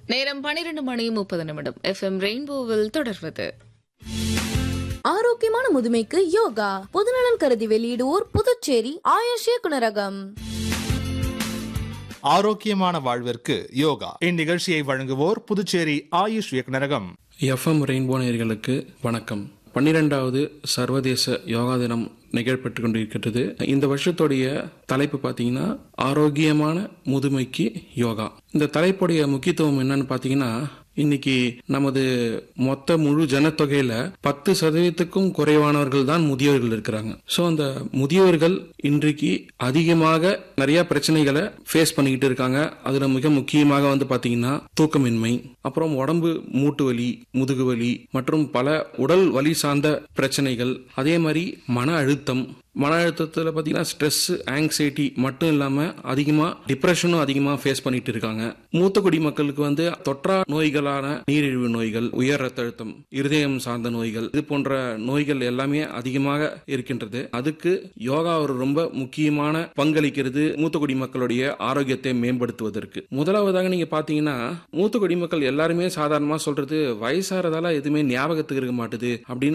நேரம் பனிரெண்டு மணி முப்பது நிமிடம் எஃப்எம் ரெயின்போவில் தொடர்வது ஆரோக்கியமான முதுமைக்கு யோகா பொதுநலன் கருதி வெளியிடுவோர் புதுச்சேரி ஆயுஷ் இயக்குனரகம் ஆரோக்கியமான வாழ்விற்கு யோகா இந்நிகழ்ச்சியை வழங்குவோர் புதுச்சேரி ஆயுஷ் இயக்குநரகம் எஃப்எம் ரெயின்போ நேயர்களுக்கு வணக்கம் பன்னிரெண்டாவது சர்வதேச யோகா தினம் நிகழ்பெற்று கொண்டிருக்கிறது இந்த வருஷத்துடைய தலைப்பு பார்த்தீங்கன்னா ஆரோக்கியமான முதுமைக்கு யோகா இந்த தலைப்புடைய முக்கியத்துவம் என்னன்னு பார்த்தீங்கன்னா இன்னைக்கு நமது மொத்த முழு ஜனத்தொகையில பத்து சதவீதத்துக்கும் குறைவானவர்கள் தான் முதியோர்கள் இருக்கிறாங்க ஸோ அந்த முதியோர்கள் இன்றைக்கு அதிகமாக நிறைய பிரச்சனைகளை ஃபேஸ் பண்ணிக்கிட்டு இருக்காங்க அதுல மிக முக்கியமாக வந்து பாத்தீங்கன்னா தூக்கமின்மை அப்புறம் உடம்பு மூட்டு வலி முதுகு வலி மற்றும் பல உடல் வலி சார்ந்த பிரச்சனைகள் அதே மாதிரி மன அழுத்தம் மன அழுத்தத்தில் பார்த்தீங்கன்னா ஸ்ட்ரெஸ் ஆங்ஸைட்டி மட்டும் இல்லாமல் அதிகமாக டிப்ரெஷனும் அதிகமாக ஃபேஸ் பண்ணிட்டு இருக்காங்க மூத்த குடிமக்களுக்கு வந்து தொற்றா நோய்களான நீரிழிவு நோய்கள் உயர் ரத்த அழுத்தம் இருதயம் சார்ந்த நோய்கள் இது போன்ற நோய்கள் எல்லாமே அதிகமாக இருக்கின்றது அதுக்கு யோகா ஒரு ரொம்ப முக்கியமான பங்களிக்கிறது மூத்த குடிமக்களுடைய ஆரோக்கியத்தை மேம்படுத்துவதற்கு முதலாவதாக நீங்க பாத்தீங்கன்னா மூத்த குடிமக்கள் எல்லாருமே சாதாரணமா சொல்றது வயசாறதால எதுவுமே ஞாபகத்துக்கு இருக்க மாட்டுது அப்படின்னு